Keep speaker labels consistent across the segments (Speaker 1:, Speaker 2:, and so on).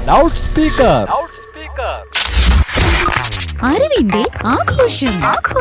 Speaker 1: loud speaker
Speaker 2: അറിവിന്റെ ആഘോഷം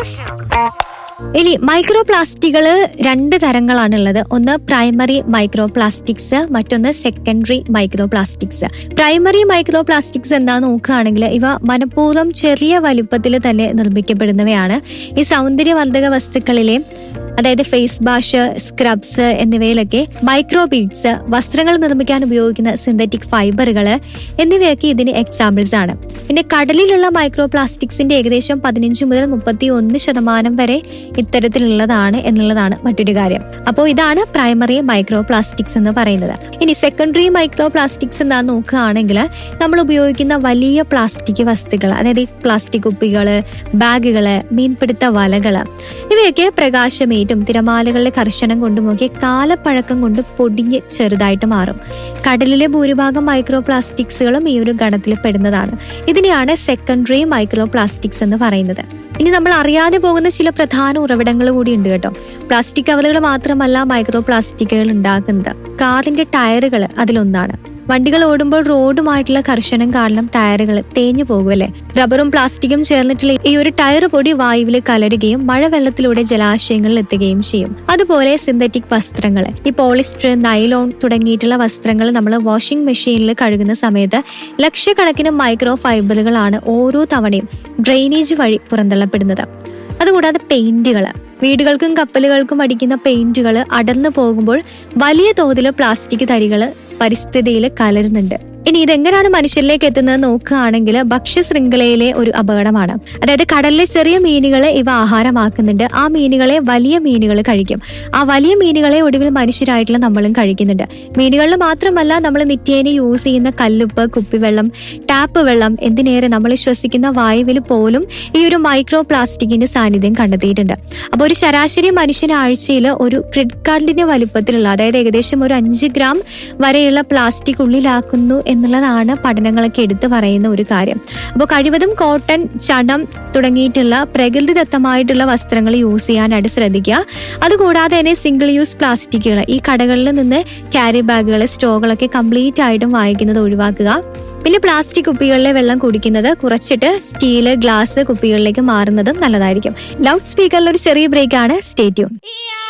Speaker 3: ഇനി മൈക്രോ പ്ലാസ്റ്റിക്കുകൾ രണ്ട് തരങ്ങളാണുള്ളത് ഒന്ന് പ്രൈമറി മൈക്രോ പ്ലാസ്റ്റിക്സ് മറ്റൊന്ന് secondary micro plastics primary micro plastics എന്താന്ന് നോക്കുകയാണെങ്കിൽ ഇവ മനഃപൂർവ്വം ചെറിയ വലുപ്പത്തിൽ തന്നെ നിർമ്മിക്കപ്പെടുന്നവയാണ് ഈ സൗന്ദര്യവർദ്ധക വസ്തുക്കളിലെ അതായത് ഫേസ് വാഷ് സ്ക്രബ്സ് എന്നിവയിലൊക്കെ മൈക്രോ ബീഡ്സ് വസ്ത്രങ്ങൾ നിർമ്മിക്കാൻ ഉപയോഗിക്കുന്ന സിന്തറ്റിക് ഫൈബറുകൾ എന്നിവയൊക്കെ ഇതിന് എക്സാമ്പിൾസ് ആണ് പിന്നെ കടലിലുള്ള മൈക്രോ പ്ലാസ്റ്റിക്സിന്റെ ഏകദേശം പതിനഞ്ച് മുതൽ മുപ്പത്തി ഒന്ന് ശതമാനം വരെ ഇത്തരത്തിലുള്ളതാണ് എന്നുള്ളതാണ് മറ്റൊരു കാര്യം അപ്പോൾ ഇതാണ് പ്രൈമറി മൈക്രോ പ്ലാസ്റ്റിക്സ് എന്ന് പറയുന്നത് ഇനി സെക്കൻഡറി മൈക്രോ പ്ലാസ്റ്റിക്സ് എന്താന്ന് നോക്കുകയാണെങ്കിൽ നമ്മൾ ഉപയോഗിക്കുന്ന വലിയ പ്ലാസ്റ്റിക് വസ്തുക്കൾ അതായത് ഈ പ്ലാസ്റ്റിക് കുപ്പികള് ബാഗുകള് മീൻപിടുത്ത വലകള് ഇവയൊക്കെ പ്രകാശമേറ്റും തിരമാലകളുടെ കർശനം കൊണ്ടുമൊക്കെ കാലപ്പഴക്കം കൊണ്ട് പൊടിഞ്ഞ് ചെറുതായിട്ട് മാറും കടലിലെ ഭൂരിഭാഗം മൈക്രോ പ്ലാസ്റ്റിക്സുകളും ഈ ഒരു ഗണത്തിൽ പെടുന്നതാണ് ഇതിനെയാണ് സെക്കൻഡറി മൈക്രോ പ്ലാസ്റ്റിക്സ് എന്ന് പറയുന്നത് ഇനി നമ്മൾ അറിയാതെ പോകുന്ന ചില പ്രധാന ഉറവിടങ്ങൾ കൂടി ഉണ്ട് കേട്ടോ പ്ലാസ്റ്റിക് കവറുകൾ മാത്രമല്ല മൈക്രോ പ്ലാസ്റ്റിക്കുകൾ ഉണ്ടാക്കുന്നത് കാറിന്റെ ടയറുകൾ അതിലൊന്നാണ് വണ്ടികൾ ഓടുമ്പോൾ റോഡുമായിട്ടുള്ള കർശനം കാരണം ടയറുകൾ തേഞ്ഞു പോകുമല്ലേ റബ്ബറും പ്ലാസ്റ്റിക്കും ചേർന്നിട്ടുള്ള ഈ ഒരു ടയർ പൊടി വായുവിൽ കലരുകയും മഴവെള്ളത്തിലൂടെ ജലാശയങ്ങളിൽ എത്തുകയും ചെയ്യും അതുപോലെ സിന്തറ്റിക് വസ്ത്രങ്ങൾ ഈ പോളിസ്റ്റർ നൈലോൺ തുടങ്ങിയിട്ടുള്ള വസ്ത്രങ്ങൾ നമ്മൾ വാഷിംഗ് മെഷീനിൽ കഴുകുന്ന സമയത്ത് ലക്ഷക്കണക്കിന് മൈക്രോ ഫൈബറുകളാണ് ഓരോ തവണയും ഡ്രെയിനേജ് വഴി പുറന്തള്ളപ്പെടുന്നത് അതുകൂടാതെ പെയിന്റുകൾ വീടുകൾക്കും കപ്പലുകൾക്കും അടിക്കുന്ന പെയിന്റുകൾ അടർന്നു പോകുമ്പോൾ വലിയ തോതിൽ പ്ലാസ്റ്റിക് തരികൾ പരിസ്ഥിതിയിൽ കലരുന്നുണ്ട് ഇനി ഇതെങ്ങനെയാണ് മനുഷ്യരിലേക്ക് എത്തുന്നത് നോക്കുകയാണെങ്കിൽ ഭക്ഷ്യശൃംഖലയിലെ ഒരു അപകടമാണ് അതായത് കടലിലെ ചെറിയ മീനുകളെ ഇവ ആഹാരമാക്കുന്നുണ്ട് ആ മീനുകളെ വലിയ മീനുകൾ കഴിക്കും ആ വലിയ മീനുകളെ ഒടുവിൽ മനുഷ്യരായിട്ടുള്ള നമ്മളും കഴിക്കുന്നുണ്ട് മീനുകളിൽ മാത്രമല്ല നമ്മൾ നിത്യേന യൂസ് ചെയ്യുന്ന കല്ലുപ്പ് കുപ്പിവെള്ളം ടാപ്പ് വെള്ളം എന്തിനേറെ നമ്മൾ ശ്വസിക്കുന്ന വായുവിൽ പോലും ഈ ഒരു മൈക്രോ പ്ലാസ്റ്റിക്കിന്റെ സാന്നിധ്യം കണ്ടെത്തിയിട്ടുണ്ട് അപ്പോൾ ഒരു ശരാശരി മനുഷ്യന് ആഴ്ചയിൽ ഒരു ക്രെഡിറ്റ് കാർഡിന്റെ വലുപ്പത്തിലുള്ള അതായത് ഏകദേശം ഒരു അഞ്ച് ഗ്രാം വരെയുള്ള പ്ലാസ്റ്റിക് ഉള്ളിലാക്കുന്നു എന്നുള്ളതാണ് പഠനങ്ങളൊക്കെ എടുത്തു പറയുന്ന ഒരു കാര്യം അപ്പോൾ കഴിവതും കോട്ടൺ ചണം തുടങ്ങിയിട്ടുള്ള പ്രകൃതിദത്തമായിട്ടുള്ള വസ്ത്രങ്ങൾ യൂസ് ചെയ്യാനായിട്ട് ശ്രദ്ധിക്കുക അതുകൂടാതെ തന്നെ സിംഗിൾ യൂസ് പ്ലാസ്റ്റിക്കുകൾ ഈ കടകളിൽ നിന്ന് ക്യാരി ബാഗുകൾ സ്റ്റോകളൊക്കെ കംപ്ലീറ്റ് ആയിട്ടും വാങ്ങിക്കുന്നത് ഒഴിവാക്കുക പിന്നെ പ്ലാസ്റ്റിക് കുപ്പികളിലെ വെള്ളം കുടിക്കുന്നത് കുറച്ചിട്ട് സ്റ്റീല് ഗ്ലാസ് കുപ്പികളിലേക്ക് മാറുന്നതും നല്ലതായിരിക്കും ലൗഡ് സ്പീക്കറിൽ ഒരു ചെറിയ ബ്രേക്ക് ആണ് സ്റ്റേറ്റ്യൂൺ